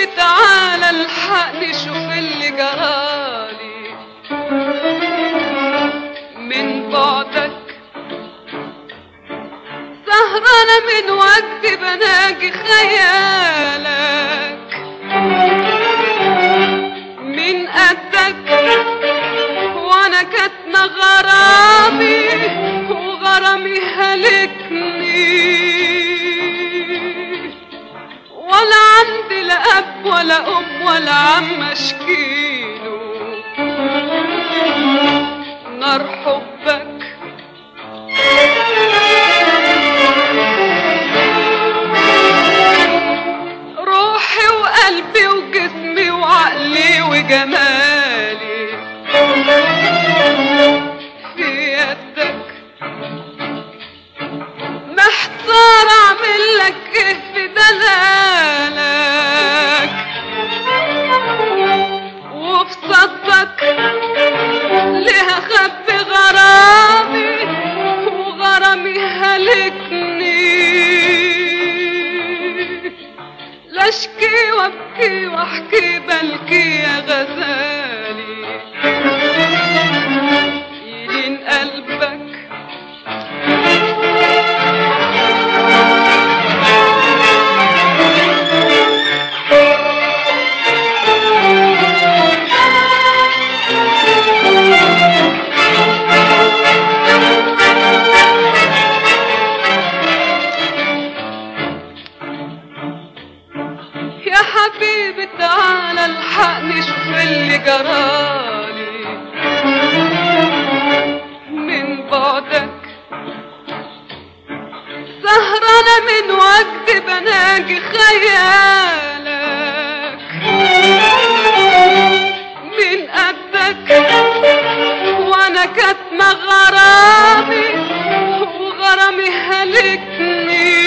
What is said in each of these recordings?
حبيبي تعالى الحقني شوف اللي جرالي من بعدك سهرانة من وقت بناجي خيالك من قدك وانا كاتمة غرامي وغرامي هلكني ولا عندي لا اب ولا ام ولا عم اشكيله نار حبك روحي وقلبي وجسمي وعقلي وجمالي في يدك محتار اعمل لك ايه في دلالك وفي صدك ليه اخبي غرامي وغرامي هلكني لا اشكي وابكي واحكي بلكي يا غزالي يلين قلبك يا حبيبي تعالى الحقني شوف اللي جرالي من بعدك سهرانة من وقت بناجي خيالك من قدك وانا كاتمة غرامي وغرامي هلكني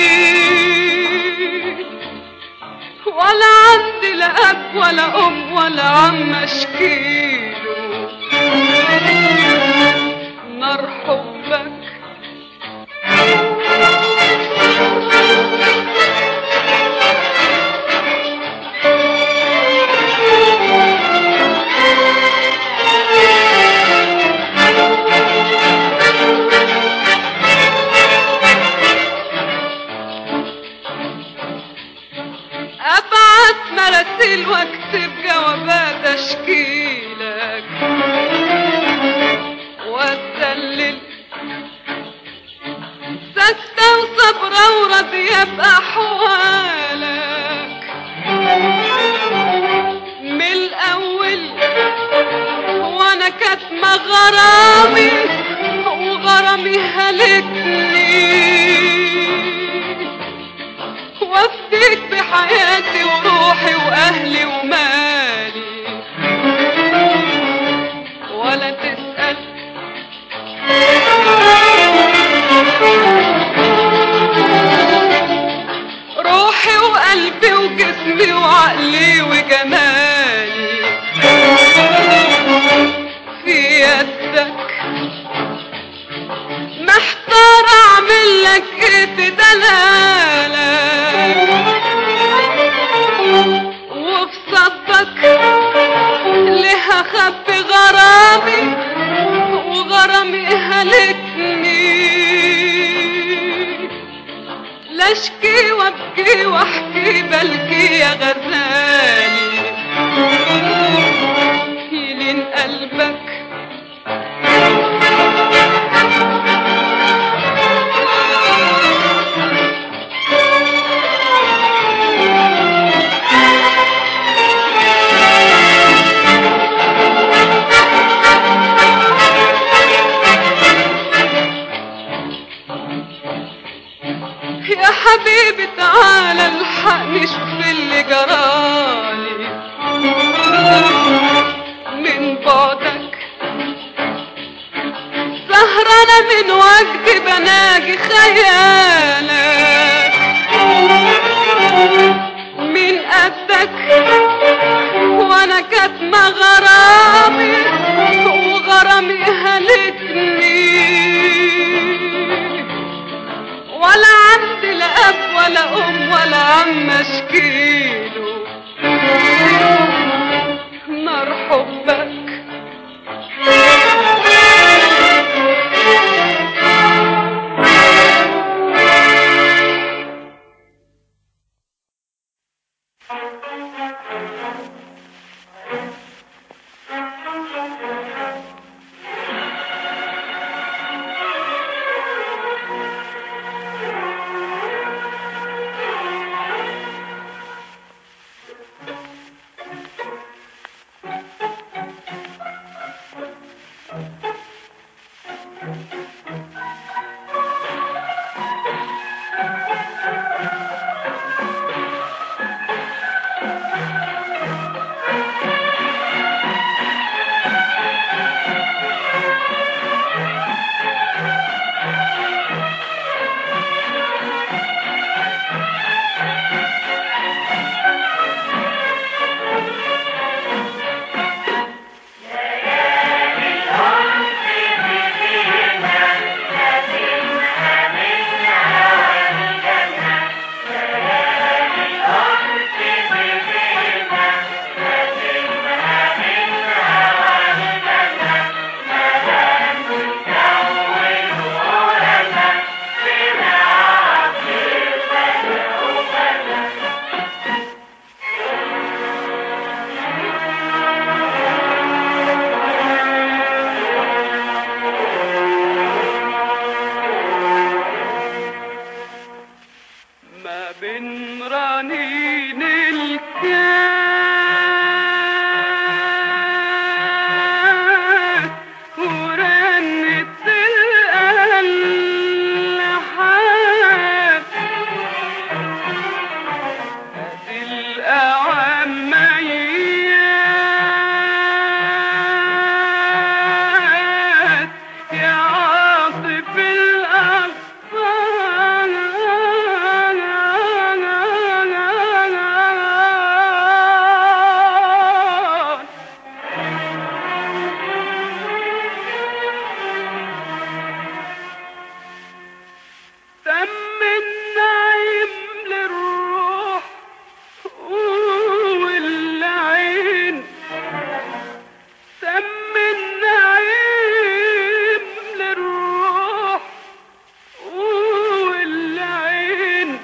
ولا عندي لا اب ولا ام ولا عم اشكيله نار حبك ابعت مراسيل واكتب جوابات اشكيلك واتدلل ساكتة وصبرة وراضية بأحوالك من الأول وأنا كاتمة غرامي وغرامي هلكني وفيك بحياتي وروحي واهلي ومالي ولا تسأل روحي وقلبي وجسمي وعقلي وجمالي في يدك محتار اعمل لك ايه في دلالك وفي صدك ليه اخبي غرامي وغرامي هلكني لا اشكي وابكي واحكي بلكي يا غزالي يلين قلبك يا حبيبي تعالى الحقني شوف اللي جرالي من بعدك سهرانة من وقت بناجي خيالك من قدك وانا كاتمة غرامي وغرامي هلكني ولا عندي لا اب ولا ام ولا عم اشكيله نار حبك ما بين رنين الكاس ورنة الألحان هذه الأعوام ميات يا عاطف الأطفال تم النعيم للروح والعين تم النعيم للروح والعين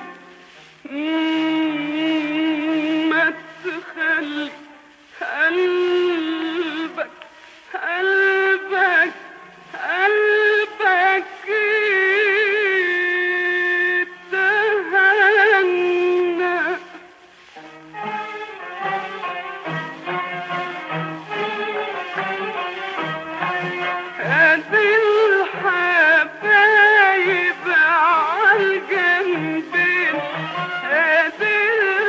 ما تخلي قلبك قلبك قلبك يتهنى هذه الحبايب عالجنبين هذه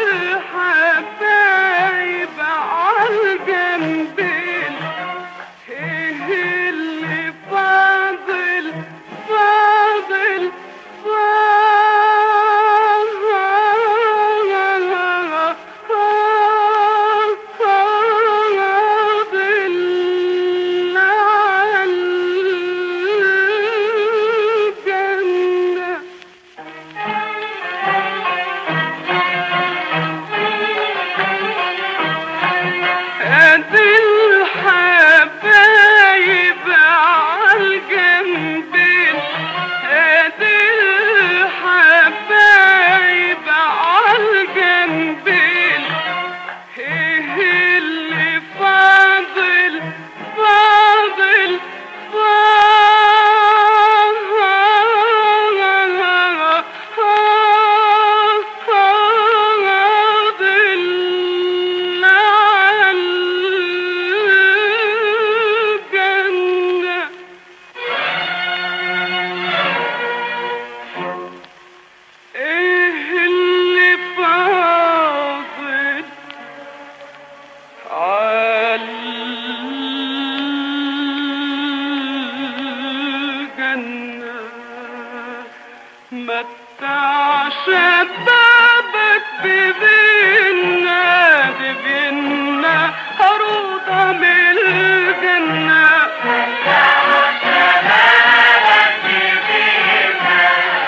الحبايب عالجنبين ايه اللي فاضل فاضل فاضل عالجنة هذه الحبايب عالجنبين هذه الحبايب عالجنبين ايه اللي فاضل فاضل فاضل عالجنة ايه اللي فاضل عالجنة متع شبابك ببينا ببينا هروضة من الجنة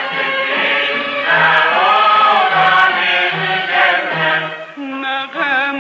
نغم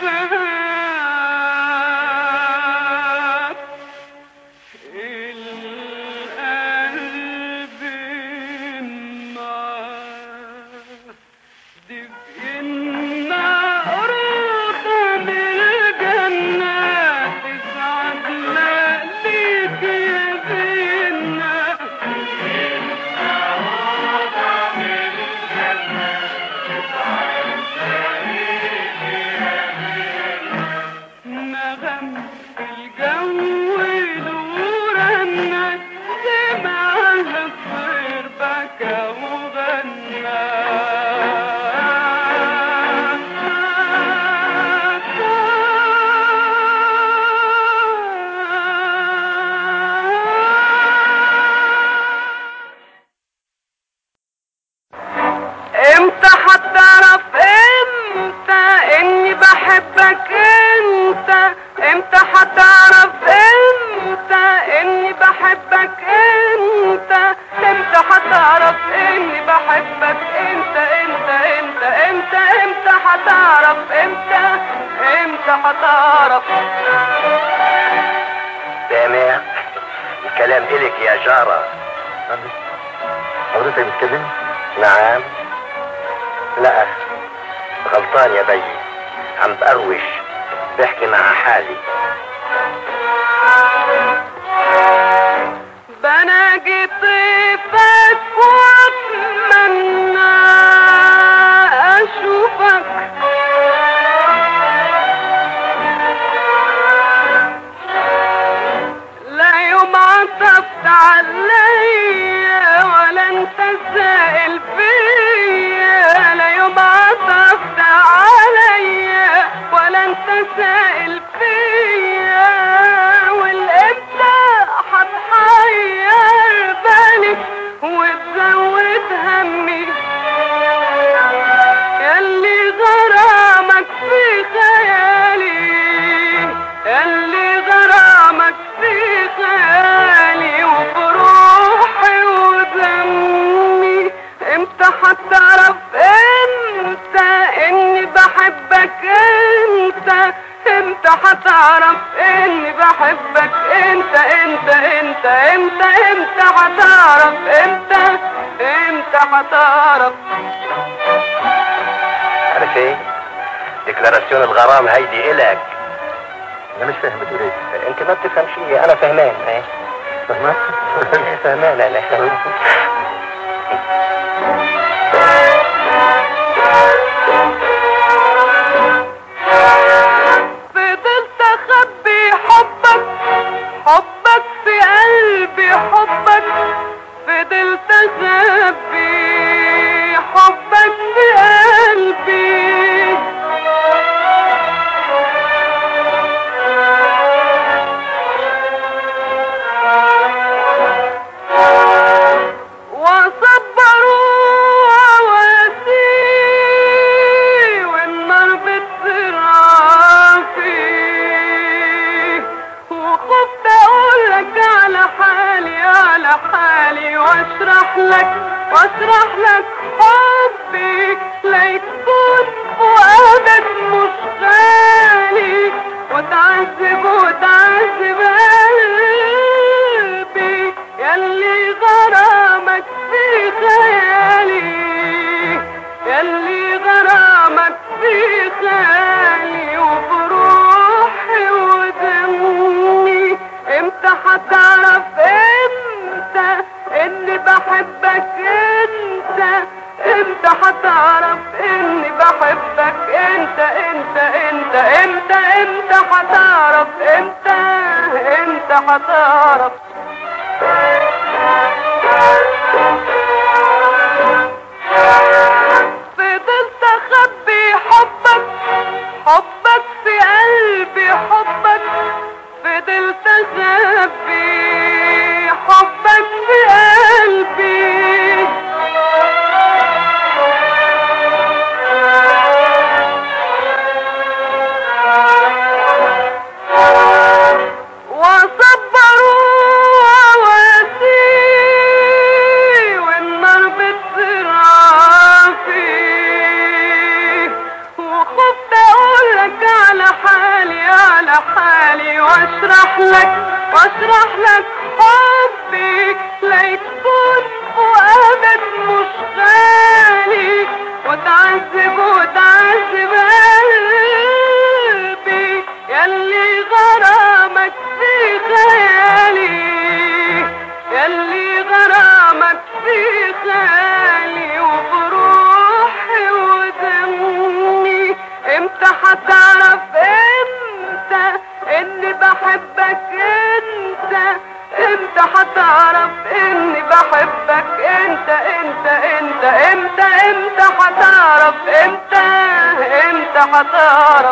القلب معاه دفئنا قرطة من الجنة تسعد ليك يا بينا نغم في الجو نورنا سمعها الطير بكى وغنى امتى هتعرف امتى اني بحبك انت امتى هتعرف امتى اني بحبك انت امتى هتعرف اني بحبك انت انت انت امتى امتى هتعرف امتى امتى هتعرف سامع الكلام إلك يا جارة حضرتك بتتكلم؟ نعم لا غلطان يا بي عم بقروش بحكي مع حالي بناجي طيفك واتمنى اشوفك لا يوم عطفت عليا ولا انت سائل فيا لا يوم عطفت عليا ولا انت سائل فيا والامتى هتحير بالي وتزود همي ياللي غرامك في خيالي ياللي غرامك في خيالي وبروحي ودمي امتى هتعرف انت اني بحبك انت امتى هتعرف اني بحبك انت انت انت امتى امتى هتعرف امتى امتى هتعرف عارف ايه ديكلاراسيون الغرام هيدي إلك انا مش فاهم بتقول ايه انت ما بتفهم شيء انا فهمان ايه فاهمة؟ فهمان انا فضلت اخبي حبك حبك في قلبي حبك فضلت اخبي حبك في قلبي وصبروا عواسي والنار بتزرع فيه وخفت اقولك على حالي على حالي واشرح لك واشرح لك حبي لا يكون فؤادك مش غالي وتعذب وتعذب قلبي ياللي غرامك في خيالي ياللي غرامك في خيالي وبروحي ودمي امتى هتعرف امتى اني بحبك انت امتى هتعرف اني بحبك انت انت انت امتى امتى هتعرف امتى امتى هتعرف فضلت اخبي حبك حبك في قلبي حبك فضلت اخبي حبك في قلبي وصبروا عواسي والنار بتزرع فيه وخفت اقولك على اشرح لك حبي لا يكون فؤادك مش غالي وتعذب وتعذب قلبي ياللي غرامك في خيالي ياللي غرامك في خيالي وبروحي ودمي امتى هتعرف امتى اني بحبك انت امتى هتعرف اني بحبك انت انت انت امتى امتى هتعرف امتى امتى هتعرف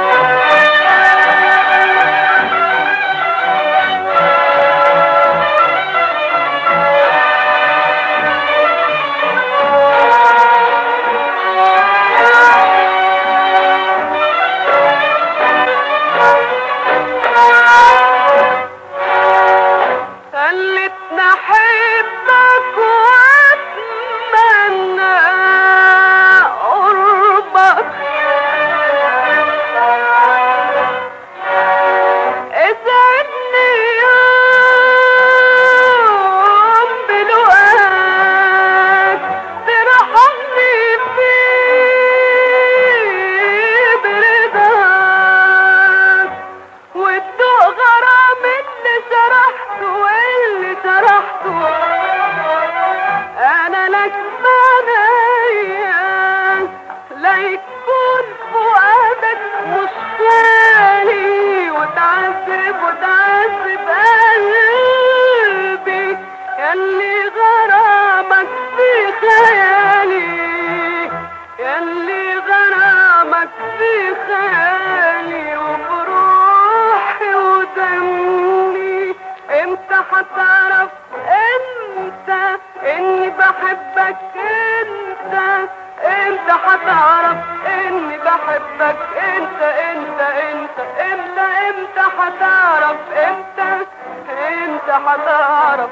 خلتني احبك واتمنى قربك اسعدني يوم بلقاك ترحمني فيه برضاك والذوق غرام اللي سرحته واللي سرحته انا لك بنيان لا يكون فؤادك مش خالي وتعذب وتعذب قلبي ياللي غرامك في خيالي ياللي غرامك في خيالي وبروحي ودمي امتى هتعرف انت اني بحبك انت امتى هتعرف اني بحبك انت انت انت امتى امتى هتعرف امتى امتى هتعرف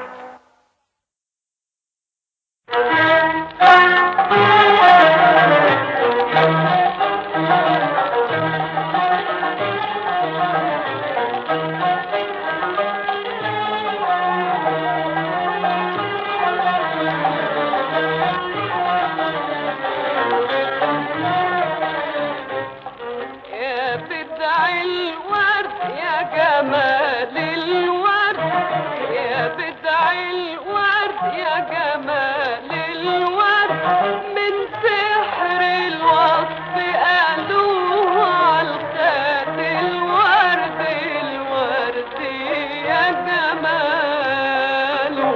يا بدع الورد يا جمال الورد يا بدع الورد يا جمال الورد من سحر الوصف قالوا عالخات الورد الورد يا جماله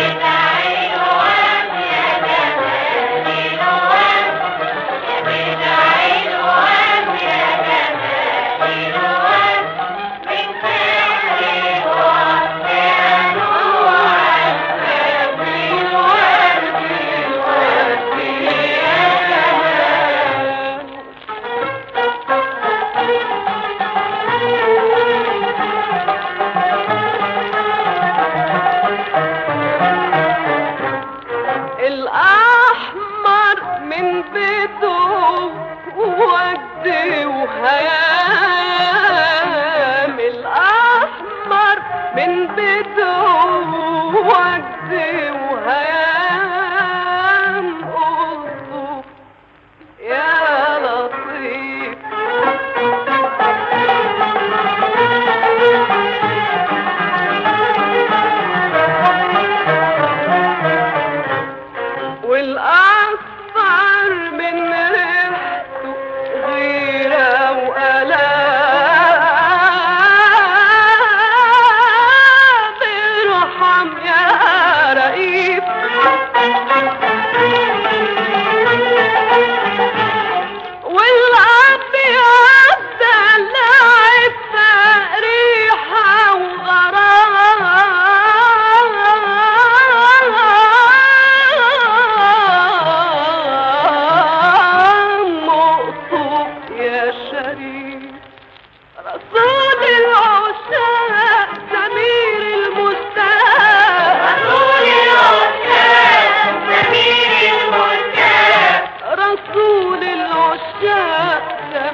الأحمر من بيته وجد وهيام الأحمر من بيته وجد وهيام قصه يا لطيف والأصفر من ريحته غيرة وألام ارحم يا رئيف والأبيض دلعت ريحة وغرام مقصود يا شريف رسول العشاق سمير المستاق رسول العشاق سمير المستاق رسول العشاق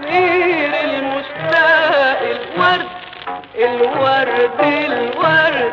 سمير المشتاق الورد الورد الورد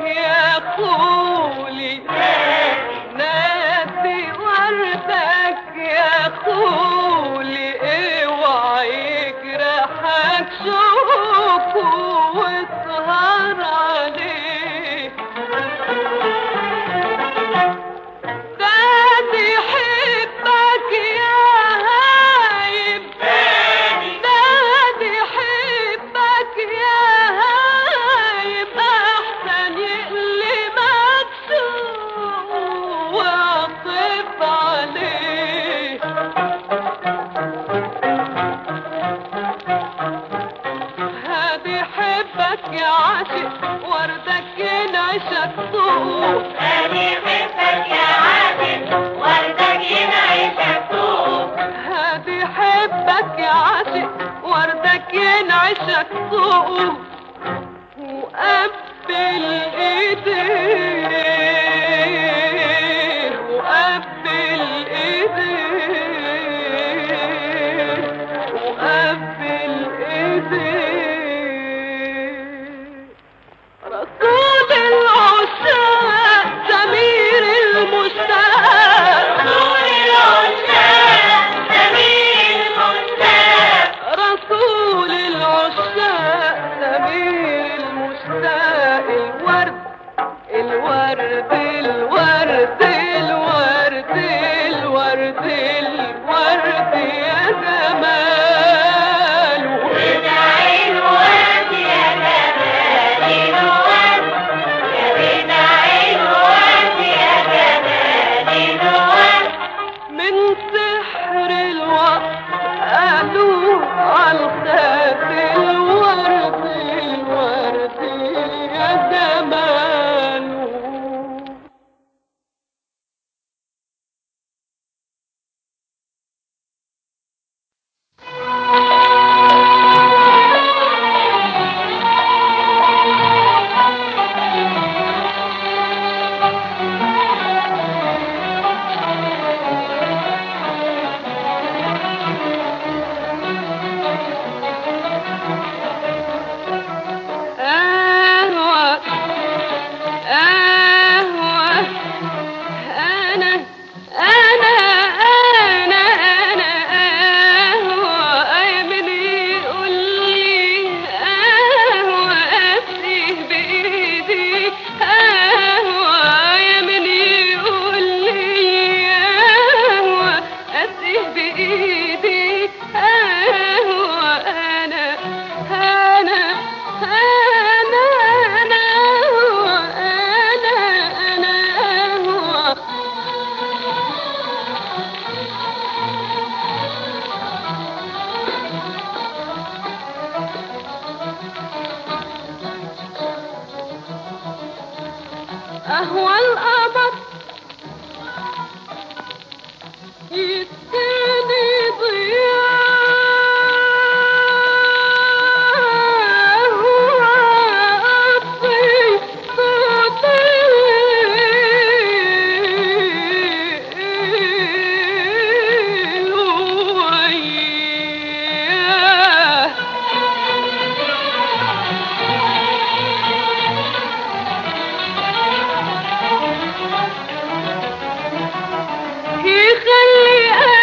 يا خولي نادي وردك يا خولي اوعى يجرحك شوفه واسهر عليه دادي حبك يا هايب دادي حبك يا هايب احسن يقلبك سوء واعطف عليه هادي حبك يا عاشق وردك ينعشك سوق هادي حبك يا عاشق وردك ينعشك سوق وقبل ايديه وقبل ايديه وقبل ايديه رسول العشاق سمير المشتاق رسول العشاق سمير المشتاق الورد الورد الورد الورد الورد الورد يا جماله من سحر الوقت قالوا عالخاف الورد الورد يا جماله أهوى أهوى أنا أنا أنا أنا أهوى من يقول لي أهوى أفتح بإيدي أهوى من يقول لي أهوى أفتح بإيدي أهوى أنا أنا أنا أنا هو أنا أنا هو أهوى القمر يديني ضياء وأطفي صوتي وياه يخلي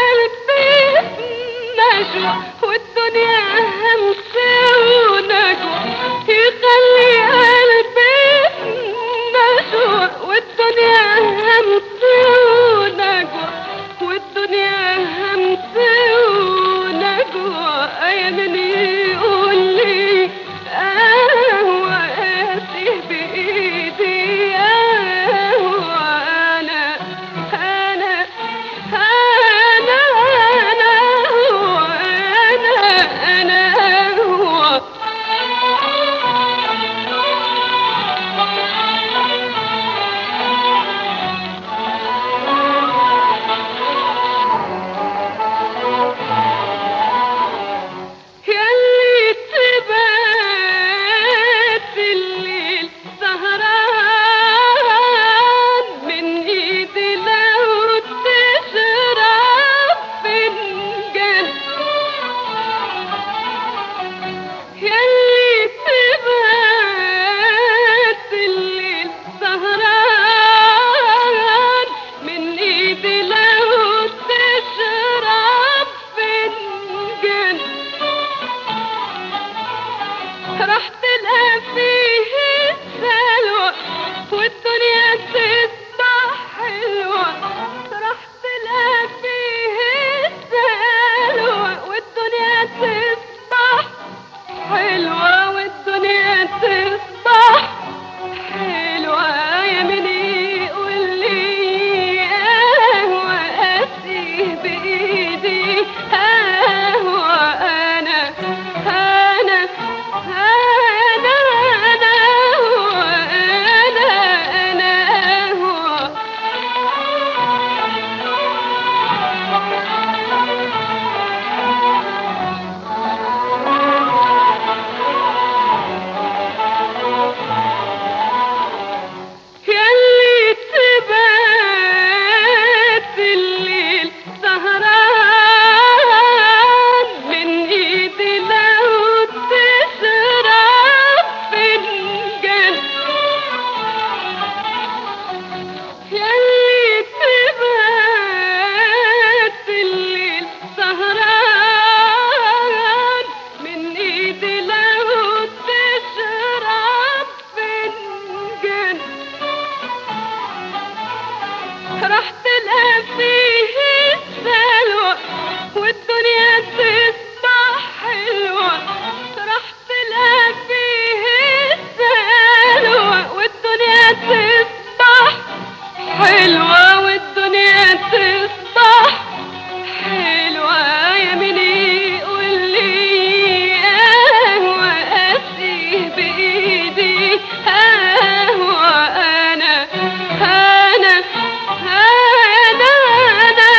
راح تلقى فيه السلوى والدنيا تصبح حلوة راح تلقى فيه السلوى والدنيا تصبح حلوة والدنيا تصبح حلوة يا مني يقول لي قهوة أسقي بإيدي قهوة أنا أنا أنا أنا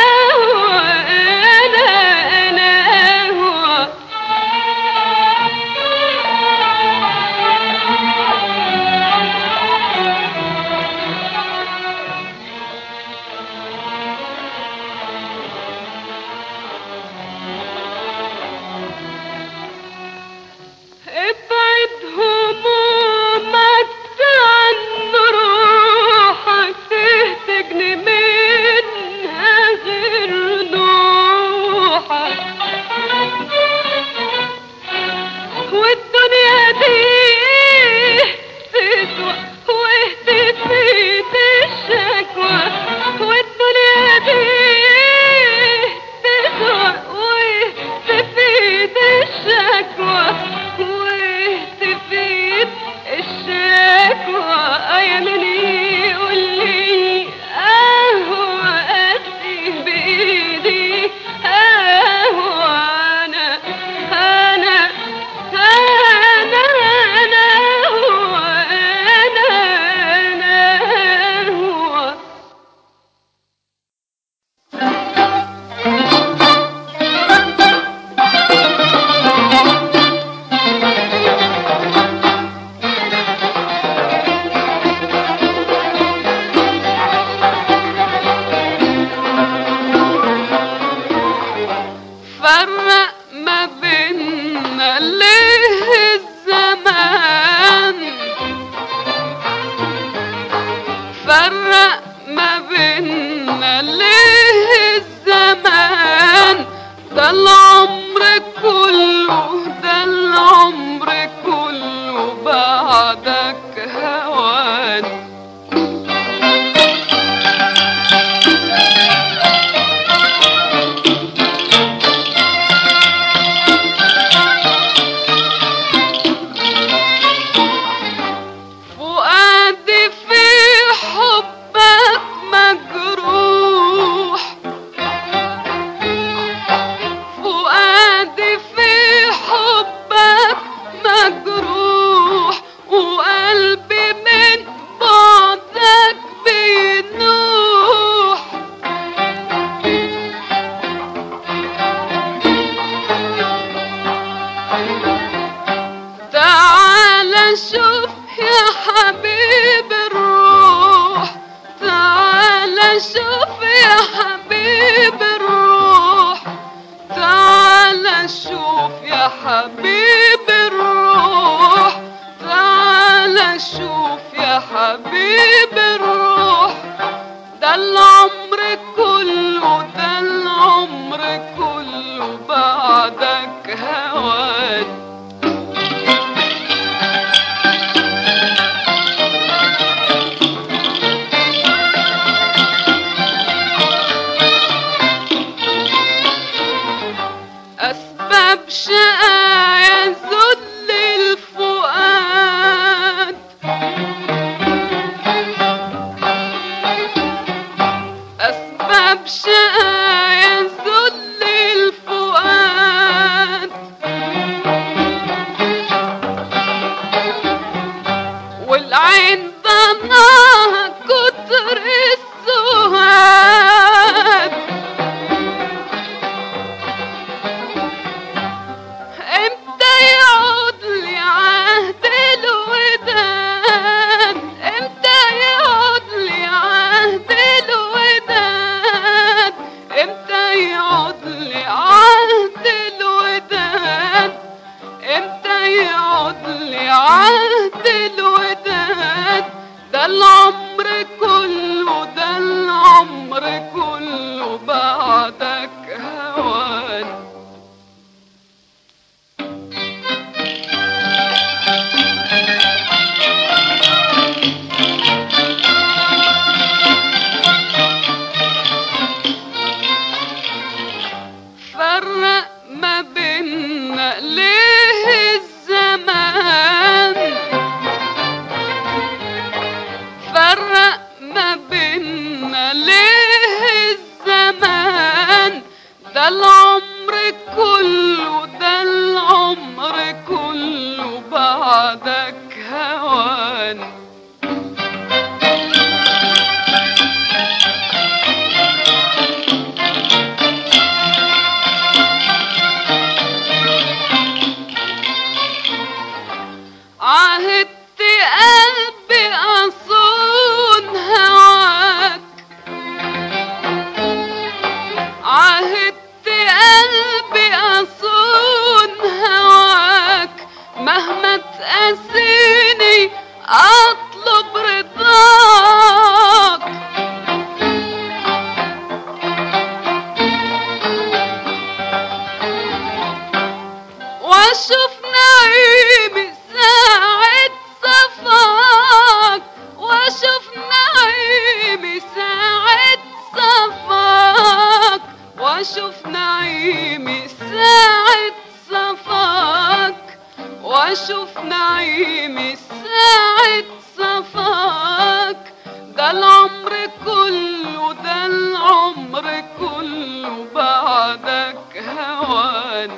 أنا أنا قهوة ابعد همومك عن روحك تهتجني منها غير نوحك والدنيا دي تسوى وتفيد الشكوى والدنيا دي تسوى وتفيد الشكوى وتفيد الشكوى يا مني يقول لي قهوة أسقي بإيدي قهوة أنا أنا أنا أنا هو أنا أنا هو فرق ما بيننا ليه الزمان فرق ما بيننا ليه الزمان ده العمر كله ده العمر كله بعدك هوان فؤادي في حبك مجروح فؤادي في حبك مجروح وقلبي من بعدك بينوح تعال شوف يا حبيب الروح تعال شوف يا حبيب الروح تعال شوف يا حبيب الروح تعال شوف يا حبيب الروح ده العمر كله ده العمر كله بعدك هوان أسباب شقايا ذل الفؤاد أسباب شقايا ذل الفؤاد والعين ضناها كتر السهاد امتى يعود لي عهد الوداد امتى يعود لي عهد الوداد امتى يعود لي عهد الوداد امتى يعود لي عهد الوداد ده العمر كله ده العمر كله بعدك هوان العمر كله ده العمر كله بعدك هوان عهدت قلبي أصون هواك عهدت قلبي أصون هواك مهما تقاسيني أطلب رضاك واشوف نعيمي ساعة صفاك واشوف نعيمي ساعة صفاك واشوف نعيمي ساعة صفاك واشوف نعيمي ساعة صفاك ده العمر كله ده العمر كله بعدك هوان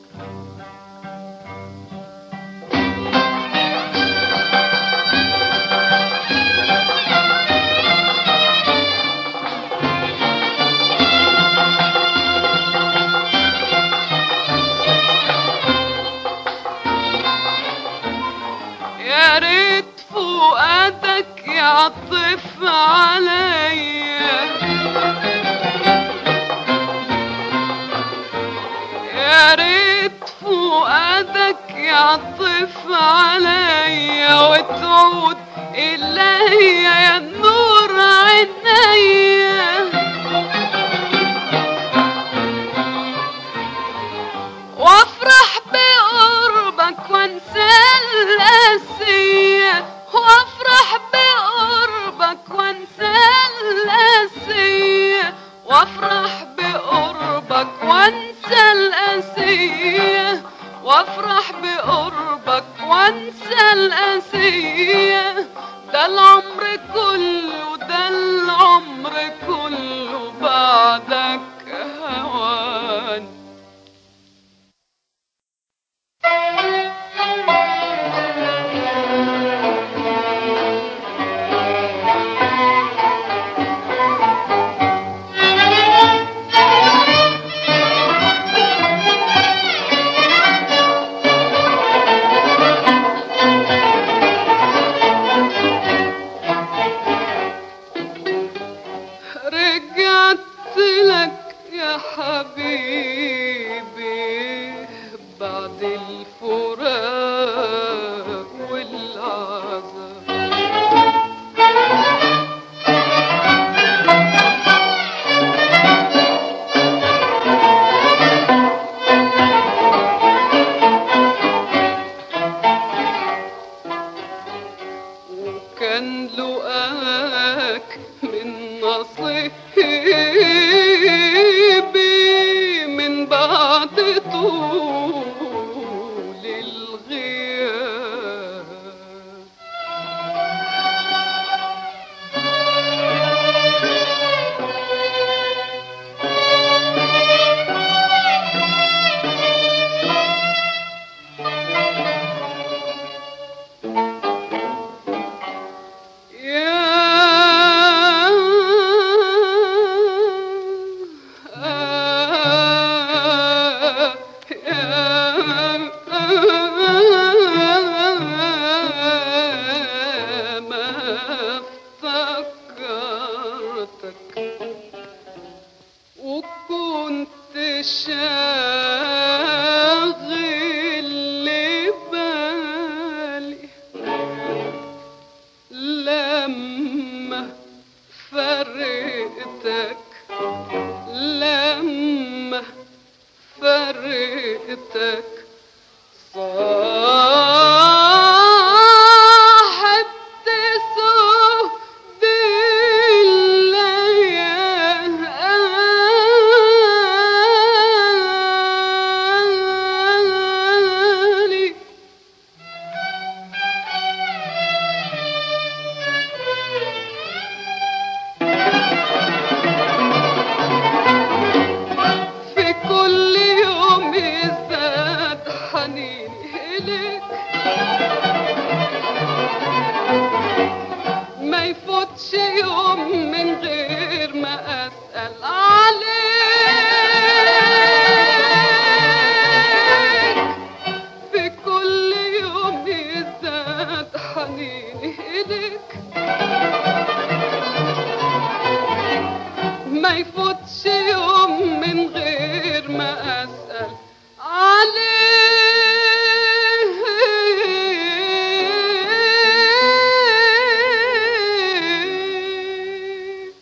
يا ريت فؤادك يعطف عليا يا ريت فؤادك يعطف عليا وتعود إلي يا نور عينيا وافرح بقربك وانسى القاسية وافرح بقربك وانسى القاسية وافرح بقربك وانسى القاسية وافرح بقربك وانسى القاسية ده العمر كله ده العمر كله بعدك هوان رجعت لك يا حبيبي بعد الفراق والعذاب وكان لقاك من نصيبي من بعد طول الغياب ما افتكرتك وكنت شاغل بالي لما فرقتك لما فرقتك صاحبت سود الليالي في يفوتش يوم من غير ما أسأل عليك في كل يوم يزداد حنيني إليك ما يفوتش يوم من غير ما أسأل عليك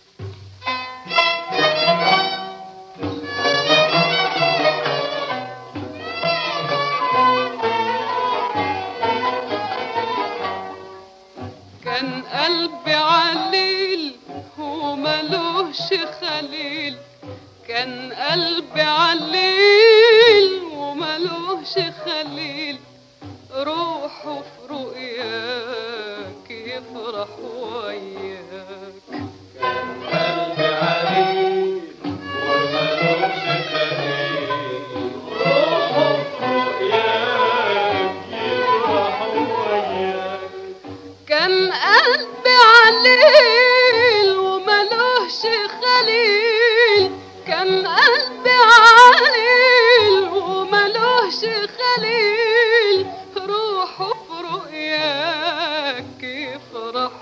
كان قلبي عليل وملوش خليل كان قلبي عليل وملوش خليل روحه في رؤياك يفرح وياك قلبي عليك وملوش خليل روحه في رؤياك يفرح وياك كان قلبي عليل وملوش خليل كان قلبي عليل وملوش خليل روحه في رؤياك يفرح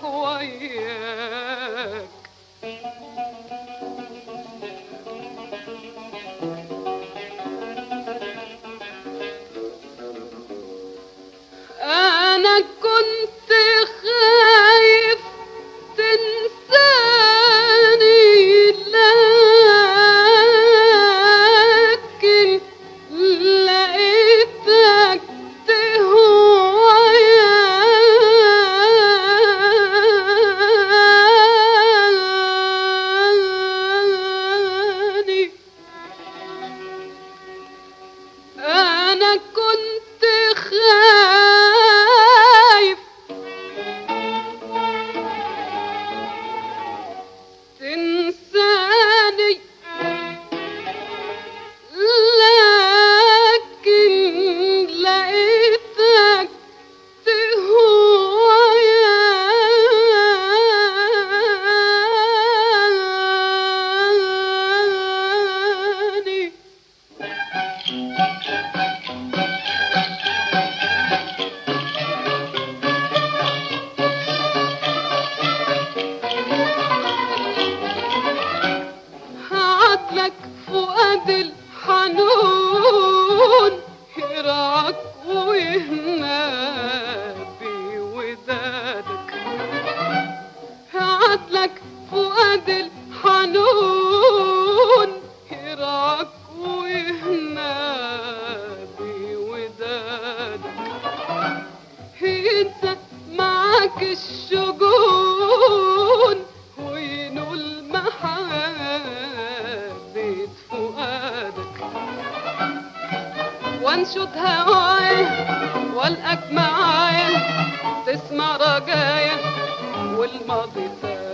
وياك أنا كنت خايف تنساني لكن لقيتك تهواني أنا كنت خايف تنساني لكن لقيتك تهواني هعدلك فؤاد الحنون يرعاك ويهنى بودادك هعدلك فؤاد الحنون يرعاك ويهنى بودادك ينسى معاك الشجون وينول محبة فؤادك وانشد هوايا والقاك معايا تسمع رجايا والماضي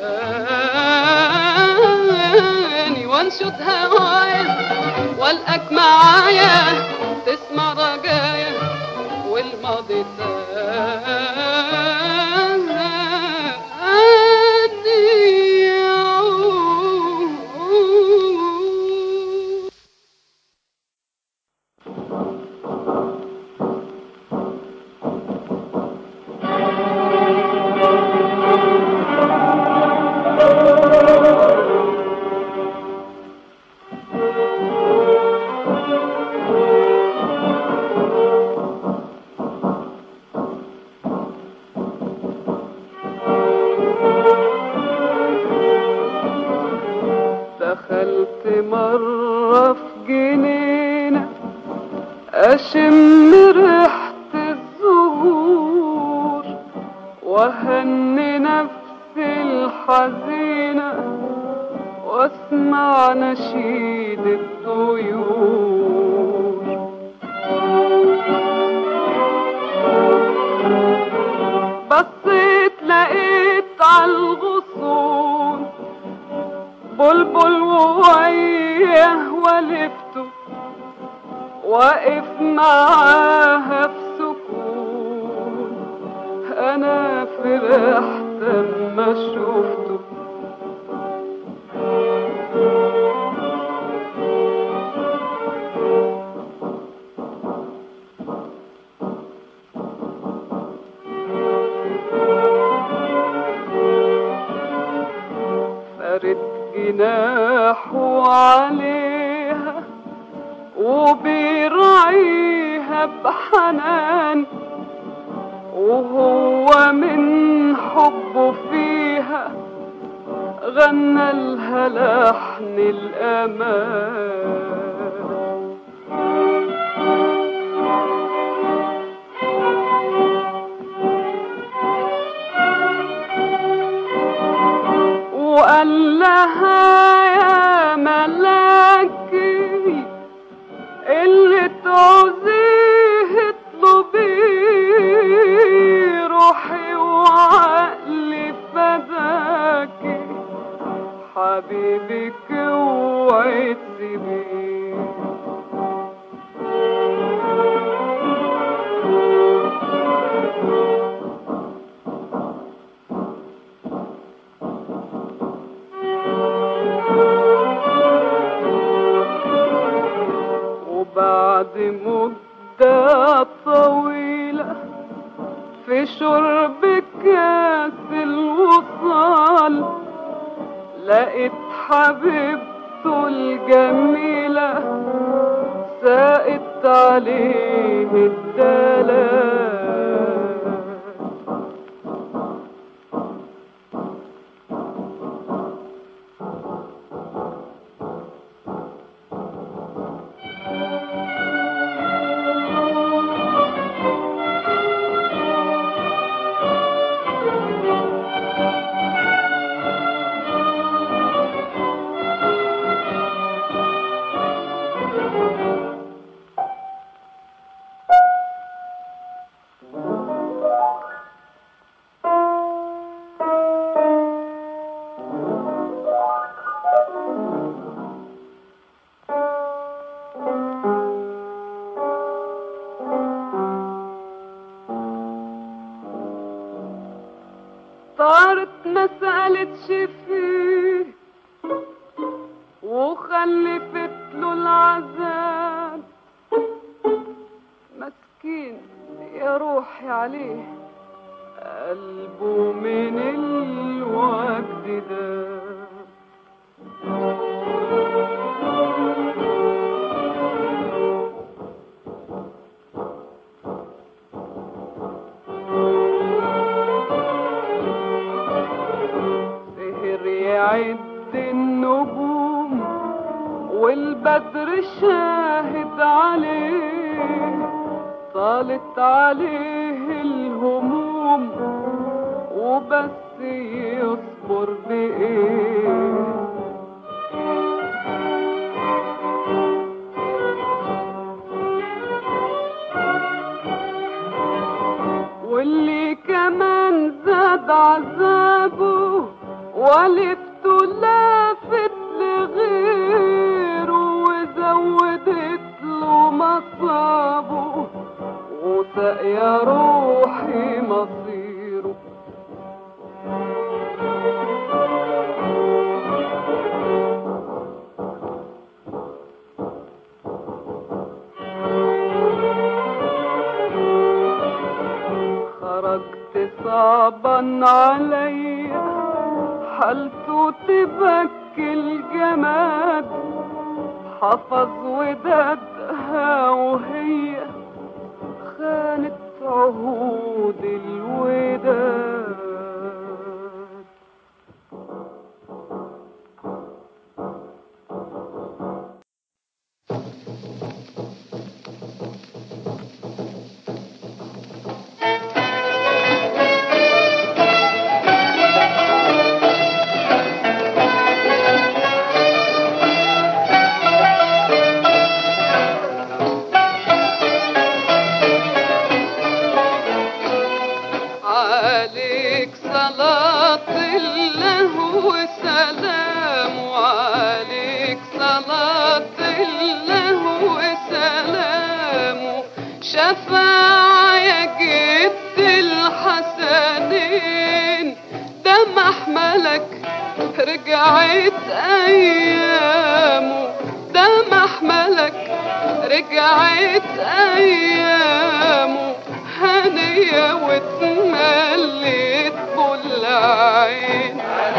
ثاني وانشد هوايا والقاك معايا تسمع رجايا والماضي ثاني يعود دخلت مرة في جنينة أشم ريحة الزهور وهني نفسي الحزينة واسمع نشيد الطيور بصيت لقيت عالغصون بلبل وويه ولفته واقف معاها في سكون انا فرحت اما ما شفته فرد جناحه عليها وبيرعيها بحنان وهو من حبه فيها غنى لها لحن الأمان وقال لها يا ملاكي اللي تعوزيه اطلبيه روحي وعقلي فداكي حبيبك اوعي تسيبيه وبعد مدة طويلة في شرب كاس الوصال لقيت حبيبته الجميلة ساقت عليه الدلال طارت ما سألتش فيه وخلفت له العذاب مسكين يا روحي عليه قلبه من الوجد ده سهر يعد النجوم والبدر شاهد عليه طالت عليه الهموم وبس يصبر بإيه واللي كمان زاد عذابه ولفته لافت لغيره وزودت له مصابه وسق يا روحي مصيره خرجت صعبا عليا حالته تبكي الجماد حفظ ودادها وهي خانت عهود الوداد عليك صلاة الله وسلام عليك صلاة الله وسلام شفاعة يا جد الحسنين دم محملك رجعت ايامه ده محملك رجعت ايامه هنية واتمليت بالعين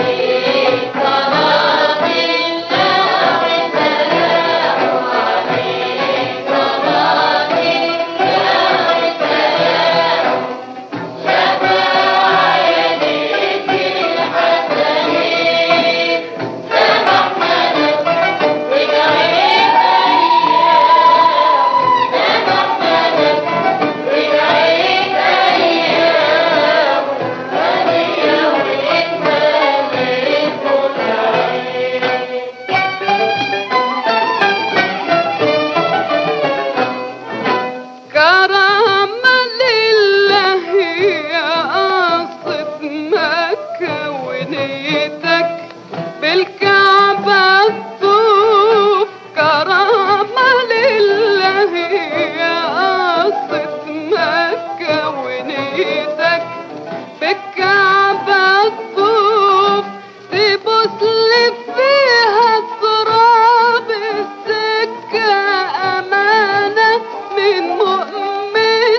كرامة لله يا قصة مكة ونيتك بالكعبة تطوف كرامة لله يا قصة مكة ونيتك بالكعبة تطوف تبص لي فيها تراب السكة أمانة من مؤمن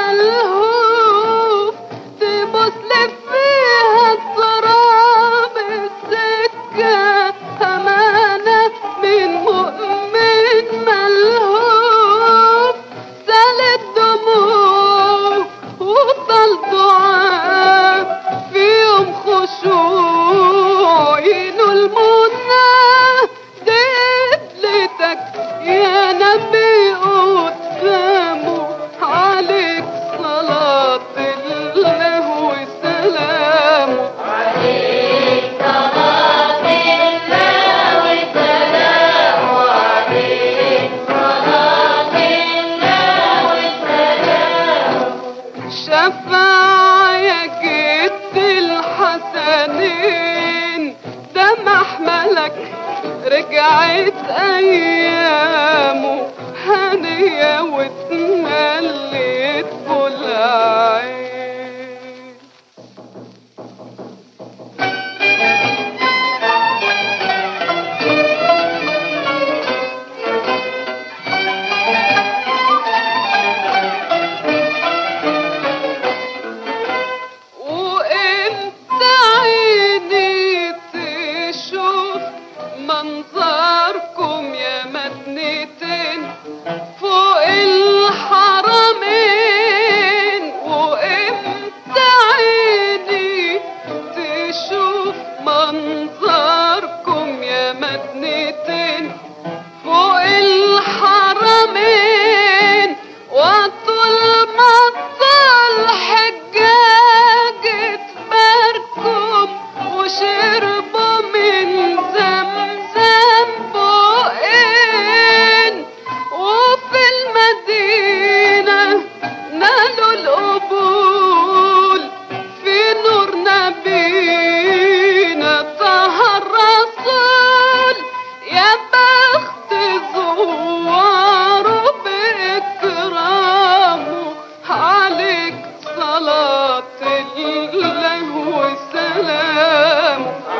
ملهوف تبص لي فيها تراب السكة أمانة من مؤمن ملهوف سالت دموع وطل دعاء في يوم خشوع ينو المنى دبلتك يا نبي قدامه عليك صلاة الله وسلامه شفاعة يا جد الحسنين ده محملك رجعت ايامه هنية واتمليت بالعين وانت عيني تشوف منظركم يا مدنتين فوق الحرمين وانت عيني تشوف منظركم يا مدنتين فوق الحرمين وطول ما طال حجاج تباركم وشربوا من زمزم بقين وفي المدينة نالوا القبول في نور نبينا طه الرسول يا بخت زواره بإكرامه عليك صلاة الله وسلام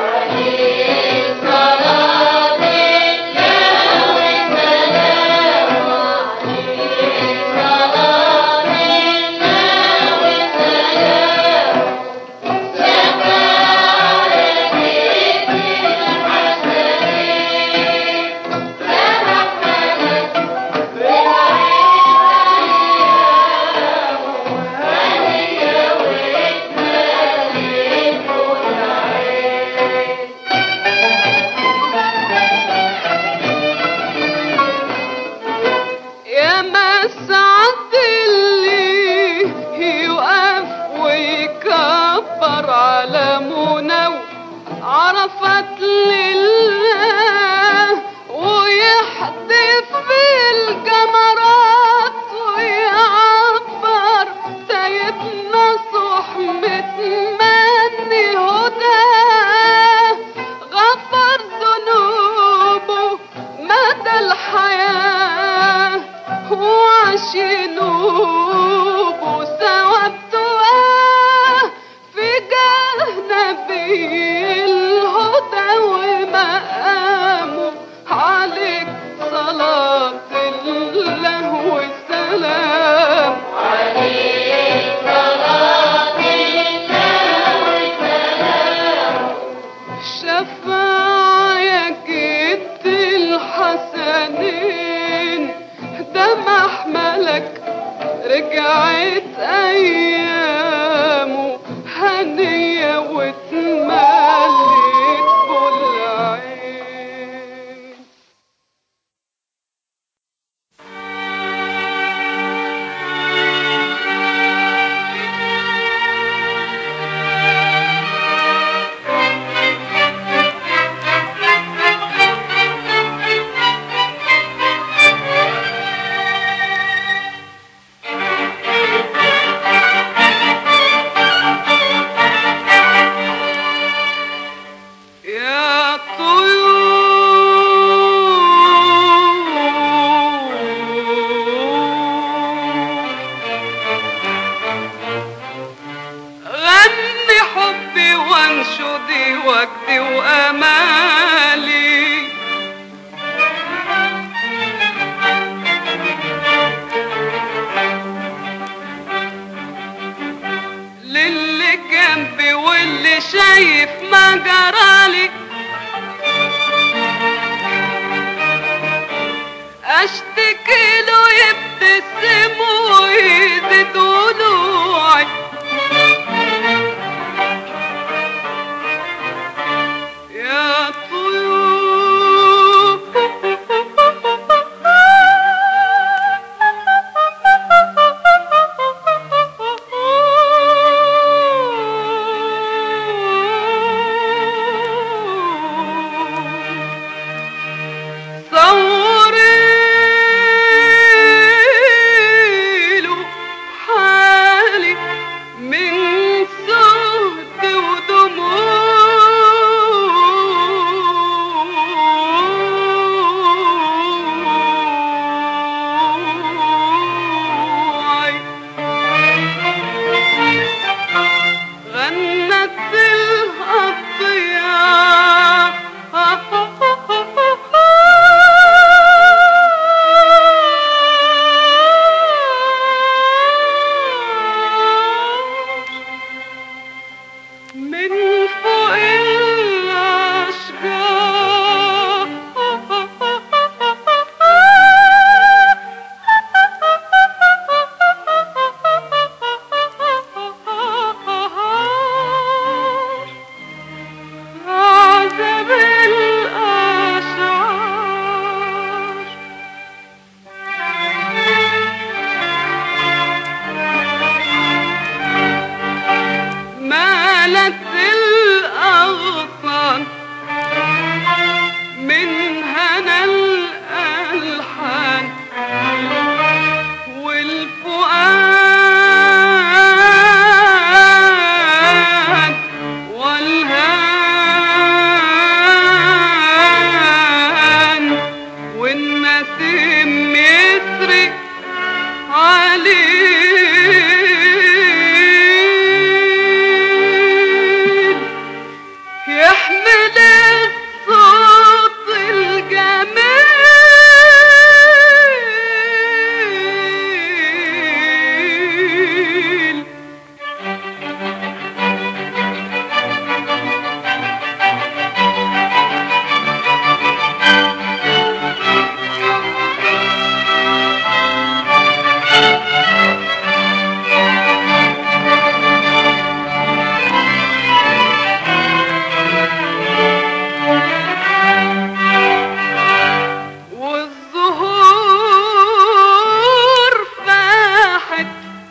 يا مسعد اللي يقف ويكبر على منو عرفت لله ويحدف في الجمرات ويعبر سيدنا صحبة مني هداه غفر ذنوبه مدى الحياة وعشنوبه ثوابته آه في جاه نبي شفاع يا جد الحسنين ده محملك رجعت ايامه هنية واتملت بالعين يا طيور غني حبي وانشدي وجدي وامالي للي جنبي واللي شايف ما جرالي اشتكي له يبتسم ويزيد ضلوعي يا طيور صوري له حالي من سهد ودموعي غنت الأطيار من فوق الأشجار عذب الأشعار مالت الأغصان من هنا الألحان والفؤاد والهان والنسيم يسري عليه يحمل الصوت الجميل والزهور فاحت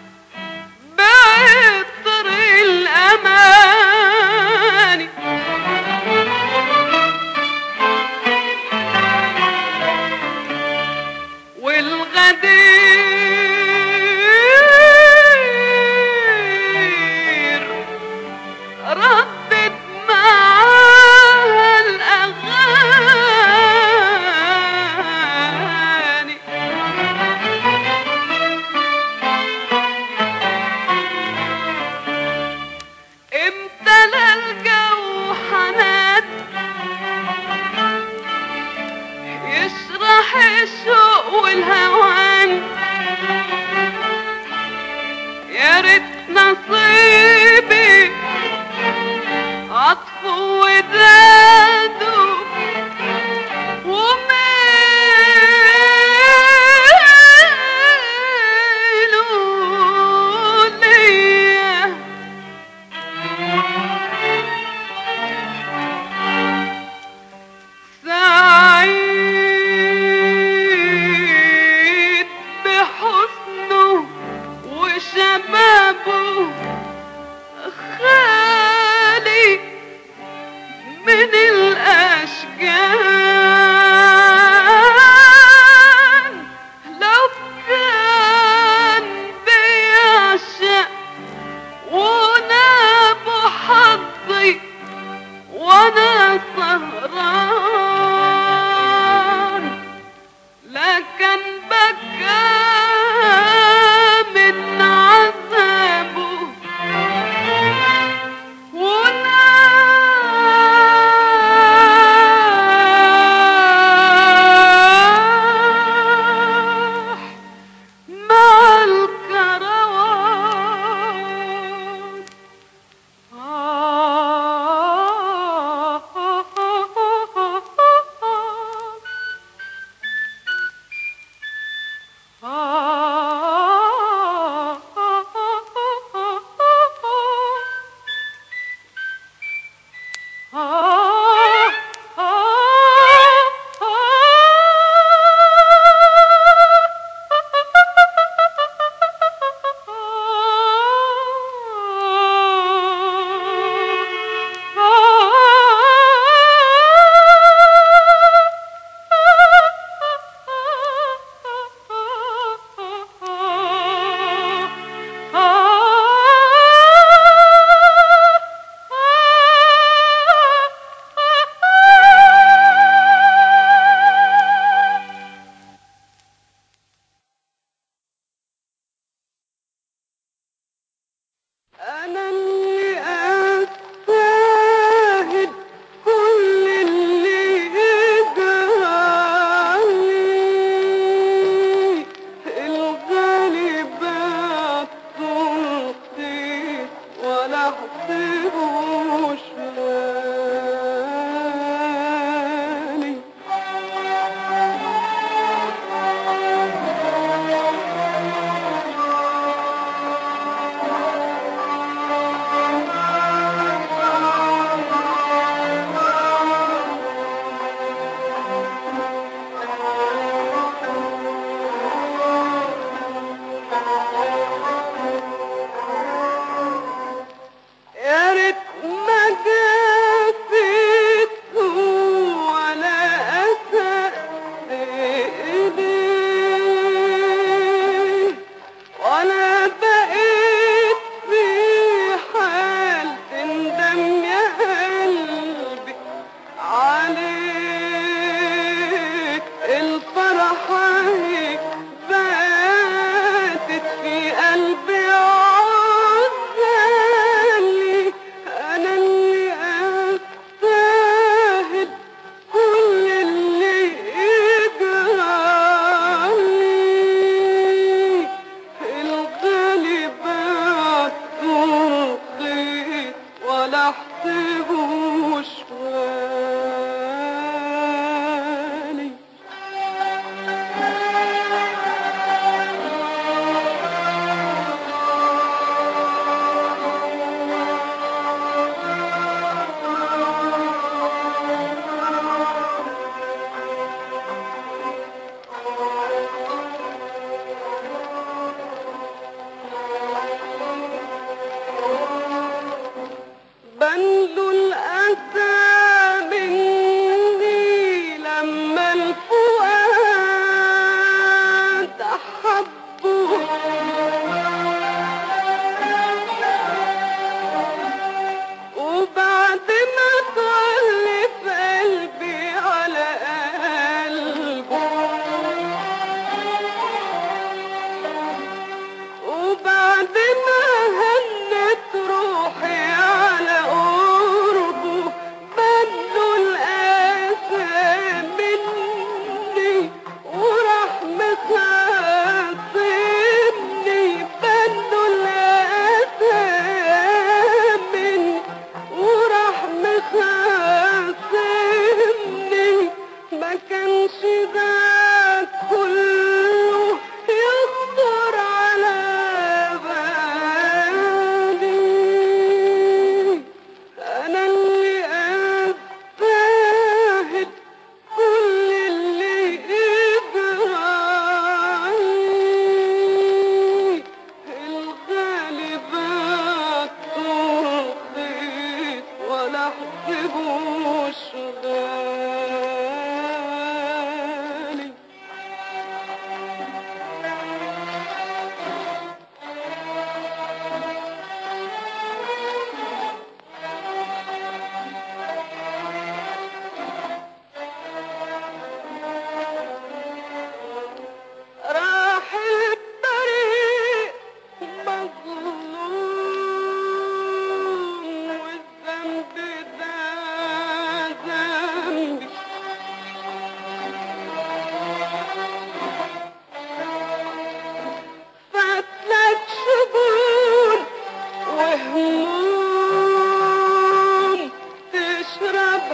بعطر الأماني والغدير ردت معاها الأغاني امتلى الجو حنان يشرح الشوق والهوان يا ريت نصيبي عطف ودان من الأشجان لو كان بيعشق وناب حظي وانا سهران لكن بكى من عذابه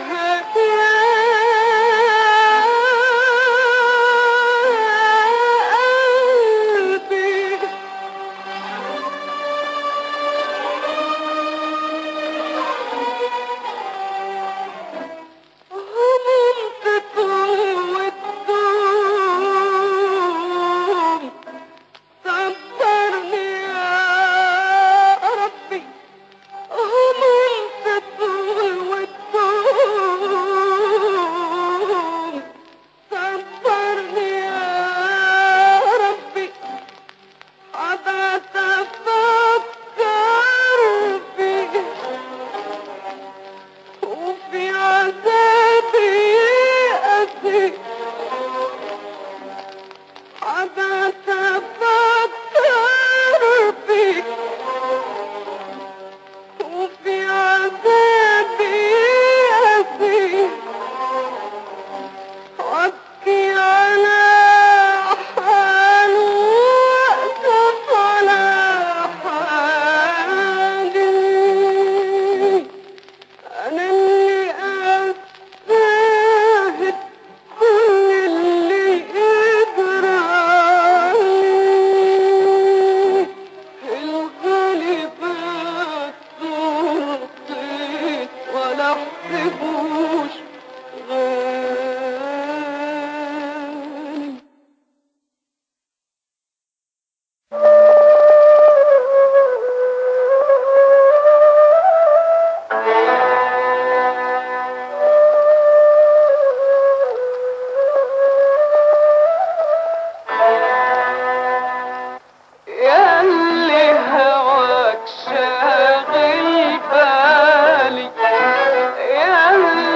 ياللي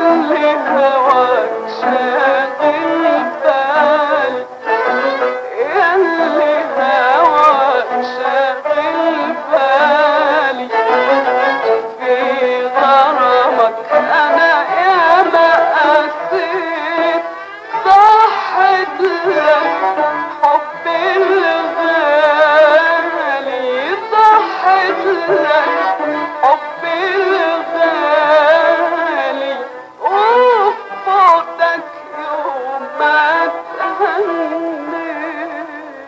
ياللي هواك شاغل بالي ياللي هواك شاغل بالي في غرامك انا يا ما قسيت ضحت لك حبي الغالي ضحت لك حبي الغالي وفقدك يوم ما تهنيت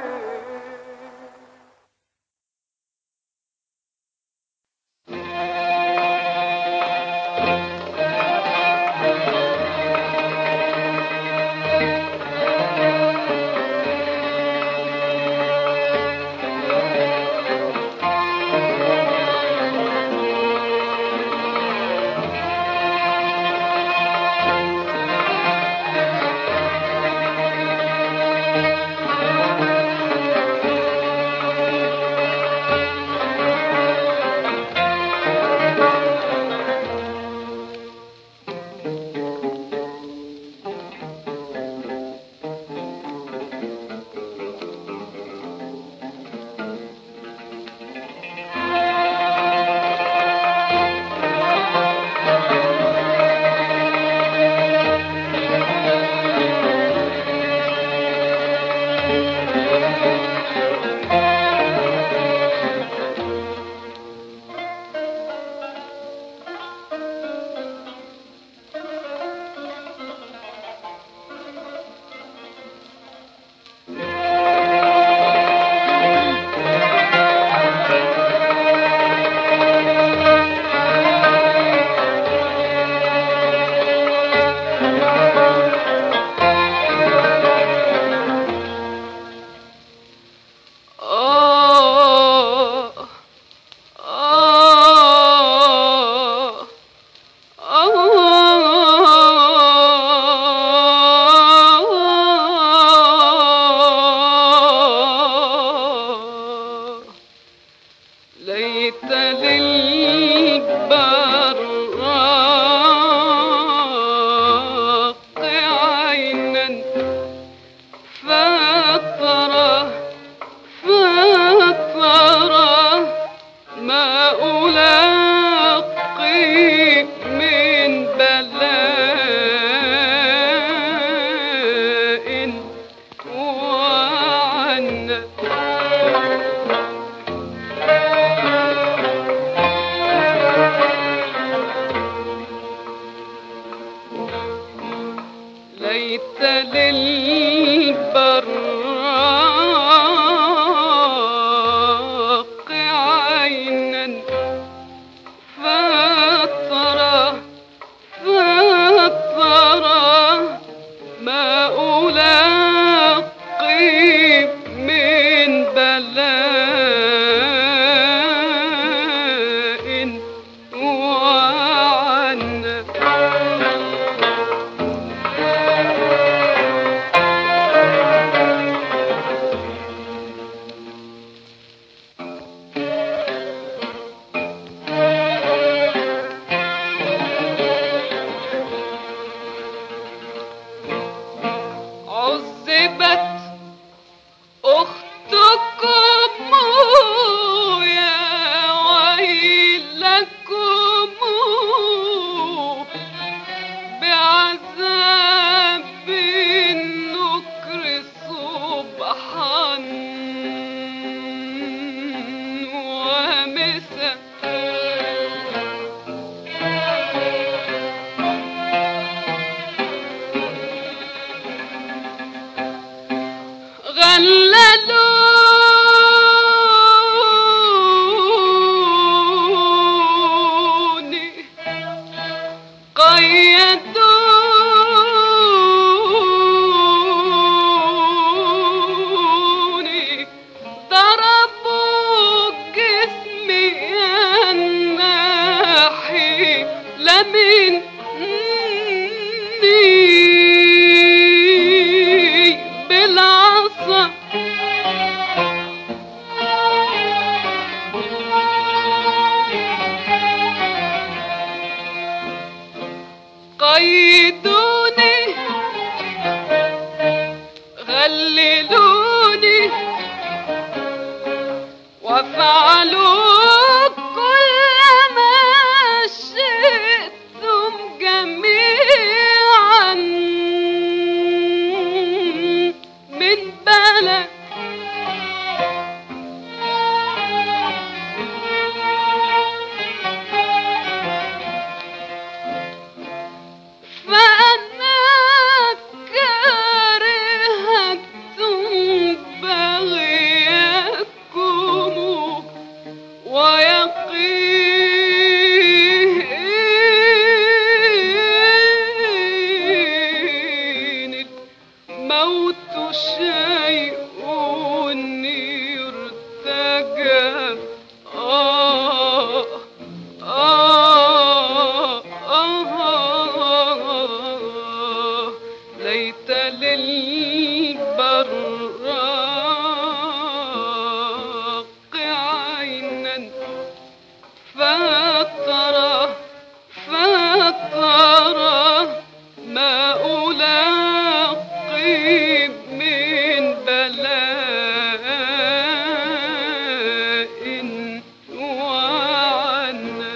آه آه آه ليت للبراق عينا فترى فترى ما ألاقي من بلاء وعنة ليت للبراق عينا فترى فترى ما ألاقي من بلاء وعنة يريدوني غللوني وافعلوا كل ما شئتم جميعا من بلد فأنا كرهت بغيكم ويقين الموت شيء يرتجى آه آه آه ليت للبراق عينا فترى فترى ما ألاقي من بلاء وعنا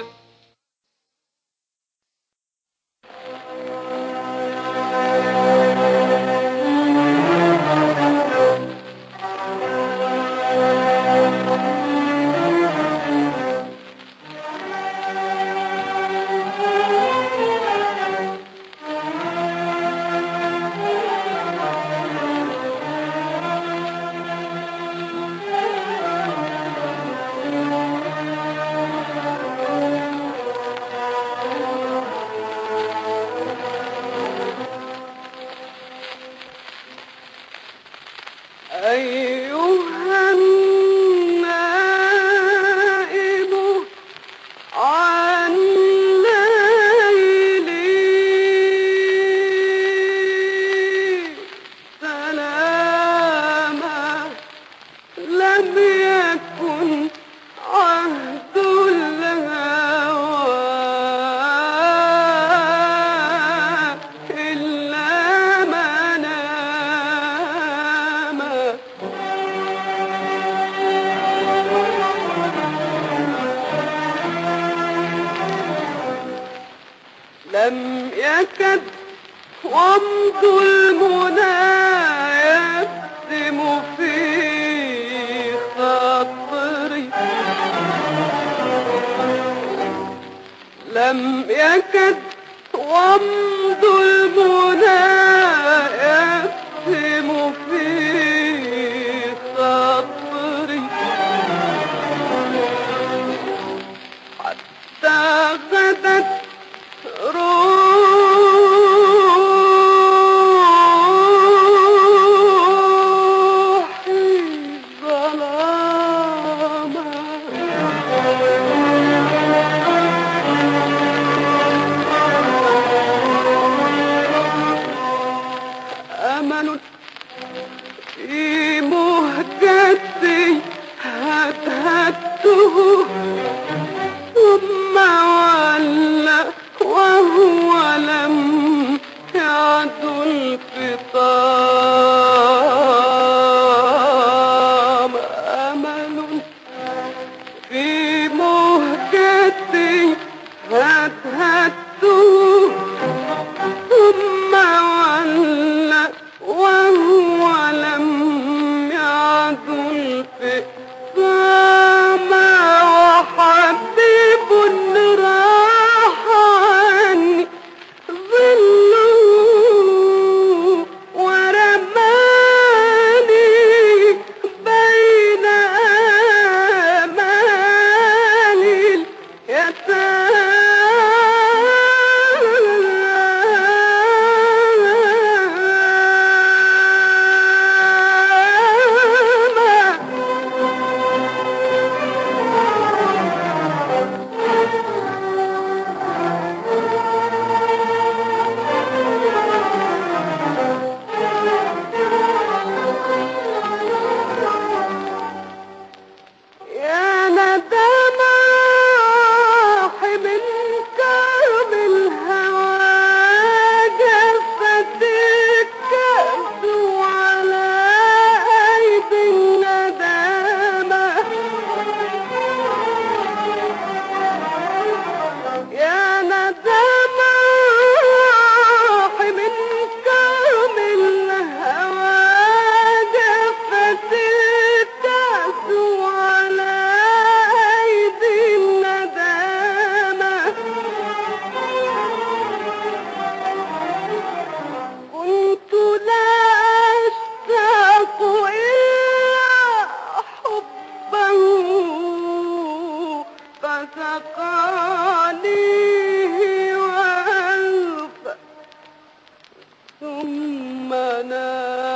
أيها النائب عن ليلي سلاما لم يكن عهد الهوى إلا مناما لم يكد ومض المنى يبسم في خاطري لم يكد ومض المنى يبسم في خاطري حتى غدت روحي ظلاما ثم نام